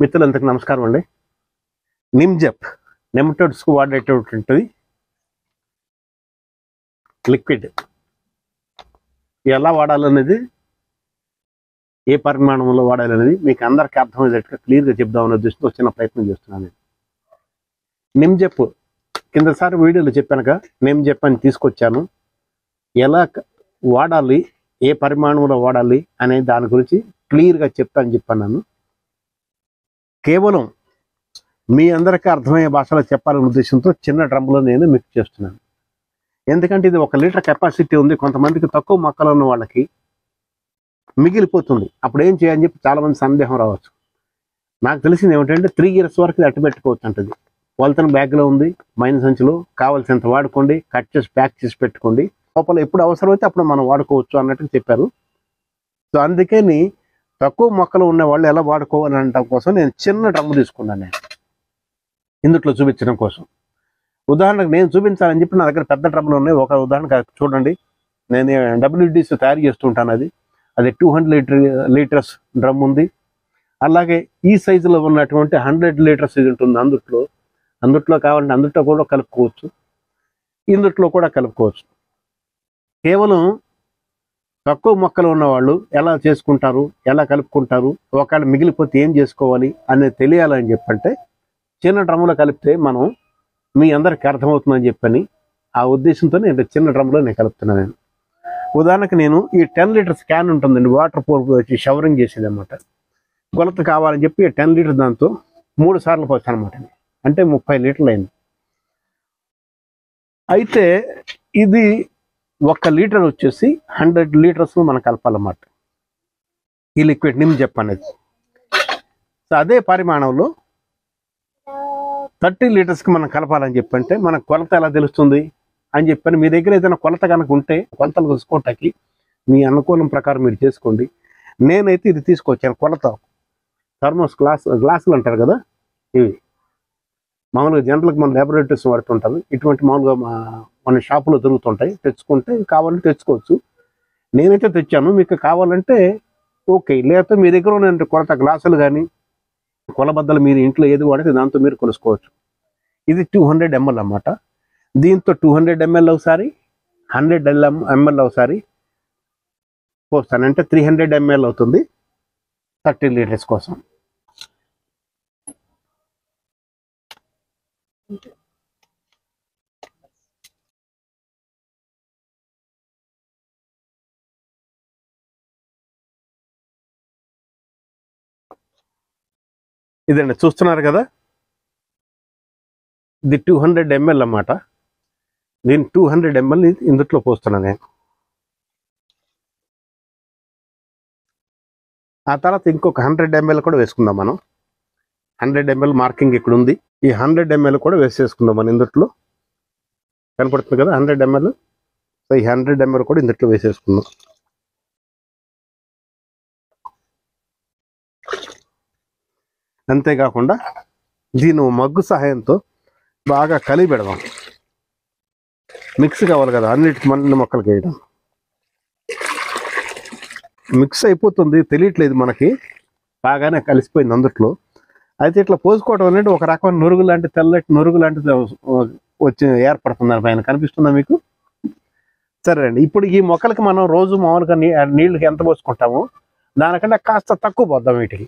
మిత్రులందరికీ నమస్కారం అండి నిమ్జెప్ నెమటోడ్స్కు వాడేటటువంటిది లిక్విడ్ ఎలా వాడాలనేది ఏ పరిమాణంలో వాడాలనేది మీకు అందరికీ అర్థమయ్యేటట్టుగా క్లియర్గా చెప్దామనే ఉద్దేశంతో చిన్న ప్రయత్నం చేస్తున్నాను నేను నిమ్జెప్ కిందసారి వీడియోలో చెప్పానుగా నిమ్జెప్ అని తీసుకొచ్చాను ఎలా క- వాడాలి ఏ పరిమాణంలో వాడాలి అనే దాని గురించి క్లియర్గా చెప్తాను చెప్పాను కేవలం మీ అందరికీ అర్థమయ్యే భాషలో చెప్పాలనే ఉద్దేశంతో చిన్న డ్రమ్లో నేను మిక్స్ చేస్తున్నాను ఎందుకంటే ఇది ఒక లీటర్ కెపాసిటీ ఉంది కొంతమందికి తక్కువ మొక్కలు ఉన్న వాళ్ళకి మిగిలిపోతుంది అప్పుడు ఏం చేయాలని చెప్పి చాలా మంది సందేహం రావచ్చు నాకు తెలిసింది ఏమిటంటే త్రీ ఇయర్స్ వరకు ఇది అట్టు పెట్టుకోవచ్చు అంటది పొలతన బ్యాగ్లో ఉంది మైన్ సంచిలో కావాల్సినంత వాడుకోండి కట్ చేసి ప్యాక్ చేసి పెట్టుకోండి లోపల ఎప్పుడు అవసరమైతే అప్పుడు మనం వాడుకోవచ్చు అన్నట్టు చెప్పారు సో అందుకని తక్కువ మొక్కలు ఉన్న వాళ్ళు ఎలా వాడుకోవాలి అనడం కోసం నేను చిన్న డ్రమ్ తీసుకున్నాను నేను ఇందుట్లో చూపించడం కోసం ఉదాహరణకు నేను చూపించాలని చెప్పి నా దగ్గర పెద్ద డ్రమ్లు ఉన్నాయి ఒక ఉదాహరణకు అది చూడండి నేను డబ్ల్యూడిసి తయారు చేస్తుంటాను అది అది two hundred litre litres drum ఉంది అలాగే ఈ సైజులో ఉన్నటువంటి హండ్రెడ్ లీటర్స్ ఇది ఉంటుంది అందుట్లో అందుట్లో కావాలంటే అందుట్లో కూడా కలుపుకోవచ్చు ఇందుట్లో కూడా కలుపుకోవచ్చు కేవలం తక్కువ మొక్కలు ఉన్నవాళ్ళు ఎలా చేసుకుంటారు ఎలా కలుపుకుంటారు ఒకవేళ మిగిలిపోతే ఏం చేసుకోవాలి అనేది తెలియాలని చెప్పంటే చిన్న డ్రమ్లో కలిపితే మనం మీ అందరికి అర్థమవుతుందని చెప్పని ఆ ఉద్దేశంతో నేను చిన్న డ్రమ్లో నేను కలుపుతున్నాను నేను ఉదాహరణకు నేను ఈ టెన్ లీటర్స్ క్యాన్ ఉంటుందండి వాటర్ పోర్ వచ్చి షవరింగ్ చేసేది అనమాట కొలత కావాలని చెప్పి టెన్ లీటర్ దాంతో మూడు సార్లు పోసాను అనమాట అంటే ముప్పై లీటర్లు అయింది అయితే ఇది ఒక్క లీటర్ వచ్చేసి హండ్రెడ్ లీటర్స్ మనం కలపాలన్నమాట ఈ లిక్విడ్ నిమ్ చెప్పనేది సో అదే పరిమాణంలో థర్టీ లీటర్స్కి మనం కలపాలని చెప్పంటే మనకు కొలత ఎలా తెలుస్తుంది అని చెప్పని మీ దగ్గర ఏదైనా కొలత కనుక ఉంటే కొలతలు తెలుసుకోవటానికి మీ అనుకూలం ప్రకారం మీరు చేసుకోండి నేనైతే ఇది తీసుకొచ్చాను కొలత థర్మోస్ గ్లాస్ గ్లాసులు అంటారు కదా ఇవి మామూలుగా జనరల్కి మన ల్యాబొరేటరీస్ వాడుతుంటారు ఇటువంటి మామూలుగా మా మన షాపులో దొరుకుతుంటాయి తెచ్చుకుంటే కావాలంటే తెచ్చుకోవచ్చు నేనైతే తెచ్చాను మీకు కావాలంటే ఓకే లేకపోతే మీ దగ్గర ఉన్న కొలత గ్లాసులు కానీ కొలబద్దలు మీరు ఇంట్లో ఏది వాడితే దాంతో మీరు కొలుసుకోవచ్చు ఇది టూ హండ్రెడ్ ఎంఎల్ అన్నమాట దీంతో టూ హండ్రెడ్ ఎంఎల్ ఒకసారి హండ్రెడ్ ఎల్ఎం ఎంఎల్ ఒకసారి పోస్తాను అంటే త్రీ హండ్రెడ్ ఎంఎల్ అవుతుంది థర్టీ లీటర్స్ కోసం ఇదండి చూస్తున్నారు కదా ఇది టూ హండ్రెడ్ ఎంఎల్ అన్నమాట దీని టూ హండ్రెడ్ ఎంఎల్ ఇందుట్లో పోస్తున్నాను నేను ఆ తర్వాత ఇంకొక హండ్రెడ్ ఎంఎల్ కూడా వేసుకుందాం మనం హండ్రెడ్ ఎంఎల్ మార్కింగ్ ఇక్కడ ఉంది ఈ హండ్రెడ్ ఎంఎల్ కూడా వేసేసుకుందాం మనం ఇందుట్లో కనపడుతుంది కదా హండ్రెడ్ ఎంఎల్ సో ఈ హండ్రెడ్ ఎంఎల్ కూడా ఇందుట్లో వేసేసుకుందాం అంతేకాకుండా దీని మగ్గు సహాయంతో బాగా కలిపి పెడదాం మిక్స్ కావాలి కదా అన్నిటి మన్ని మొక్కలకి వేయడం మిక్స్ అయిపోతుంది తెలియట్లేదు మనకి బాగానే కలిసిపోయింది అందుట్లో అయితే ఇట్లా పోసుకోవడం అనేది ఒక రకమైన నురుగు లాంటి తెల్లటి నురుగు లాంటిది వచ్చి ఏర్పడుతుంది దాని పైన కనిపిస్తుందా మీకు సరే అండి ఇప్పుడు ఈ మొక్కలకి మనం రోజు మామూలుగా నీ నీళ్ళకి ఎంత పోసుకుంటామో దానికంటే కాస్త తక్కువ పోద్దాం వీటికి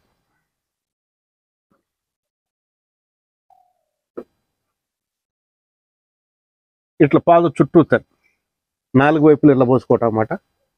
ఇట్లా పాదు చుట్టూ నాలుగు వైపులు ఇట్లా పోసుకోవటం అన్నమాట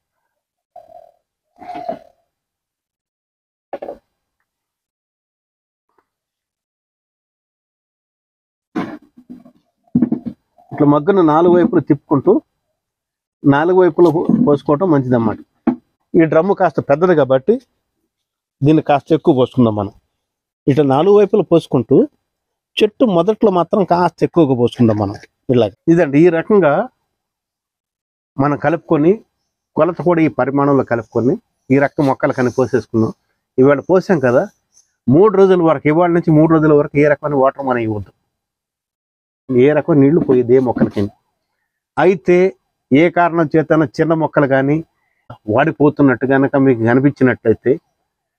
ఇట్లా మగ్గున నాలుగు వైపులు తిప్పుకుంటూ నాలుగు వైపులు పో- పోసుకోవటం మంచిదన్నమాట ఈ డ్రమ్ము కాస్త పెద్దది కాబట్టి దీన్ని కాస్త ఎక్కువ పోసుకుందాం మనం ఇట్లా నాలుగు వైపులు పోసుకుంటూ చెట్టు మొదట్లో మాత్రం కాస్త ఎక్కువగా పోసుకుందాం మనం ఇలా ఇదండి ఈ రకంగా మనం కలుపుకొని కొలత కూడా ఈ పరిమాణంలో కలుపుకొని ఈ రకం మొక్కలు కానీ పోసేసుకున్నాం ఇవాళ పోసాం కదా మూడు రోజుల వరకు ఇవాళ నుంచి మూడు రోజుల వరకు ఏ రకమైన వాటర్ మనం ఇవ్వద్దు ఏ రకం నీళ్లు పోయేది ఏ మొక్కలకి అయితే ఏ కారణం చేతన చిన్న మొక్కలు కానీ వాడిపోతున్నట్టు కనుక మీకు కనిపించినట్లయితే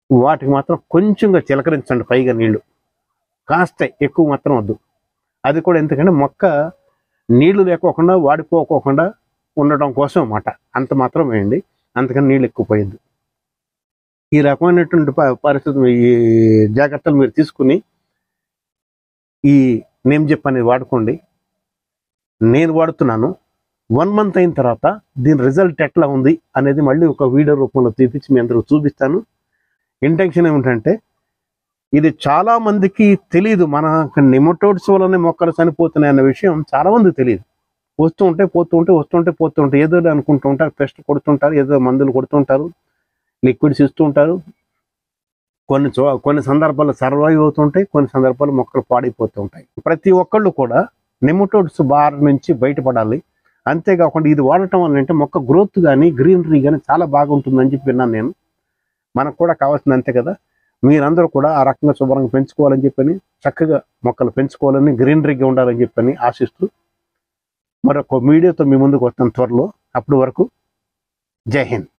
వాటికి మాత్రం కొంచెంగా చిలకరించండి పైగా నీళ్లు కాస్త ఎక్కువ మాత్రం వద్దు అది కూడా ఎందుకంటే మొక్క నీళ్లు లేకోకుండా వాడిపోకోకుండా ఉండటం కోసం అన్నమాట అంత మాత్రం వేయండి అంతకని నీళ్ళు ఎక్కువ పోయద్దు ఈ రకమైనటువంటి ప- పరిస్థితులు ఈ జాగ్రత్తలు మీరు తీసుకుని ఈ నేమ్ చెప్పు అనేది వాడుకోండి నేను వాడుతున్నాను వన్ మంత్ అయిన తర్వాత దీని రిజల్ట్ ఎట్లా ఉంది అనేది మళ్ళీ ఒక వీడియో రూపంలో తీపించి మీ అందరూ చూపిస్తాను ఇంటెన్షన్ ఏమిటంటే ఇది చాలా మందికి తెలియదు మన నిమటోడ్స్ వల్లనే మొక్కలు చనిపోతున్నాయి అన్న విషయం చాలా మందికి తెలియదు వస్తూ ఉంటే పోతూ ఉంటే వస్తుంటే పోతూ ఉంటే ఏదో అనుకుంటూ ఉంటారు పెస్ట్ కొడుతుంటారు ఏదో మందులు కొడుతుంటారు లిక్విడ్స్ ఇస్తూ ఉంటారు కొన్ని చో కొన్ని సందర్భాల్లో సర్వైవ్ అవుతుంటాయి కొన్ని సందర్భాల్లో మొక్కలు పాడైపోతూ ఉంటాయి ప్రతి ఒక్కళ్ళు కూడా నిమటోడ్స్ బార్ నుంచి బయటపడాలి అంతేకాకుండా ఇది వాడటం వల్ల అంటే మొక్క గ్రోత్ కానీ గ్రీనరీ కానీ చాలా బాగుంటుందని చెప్పి విన్నాను నేను మనకు కూడా కావాల్సింది అంతే కదా మీరందరూ కూడా ఆ రకంగా శుభ్రంగా పెంచుకోవాలని చెప్పని చక్కగా మొక్కలు పెంచుకోవాలని గ్రీనరీగా ఉండాలని చెప్పని ఆశిస్తూ మరొక వీడియోతో మీ ముందుకు వస్తాను త్వరలో అప్పటి వరకు జై హింద్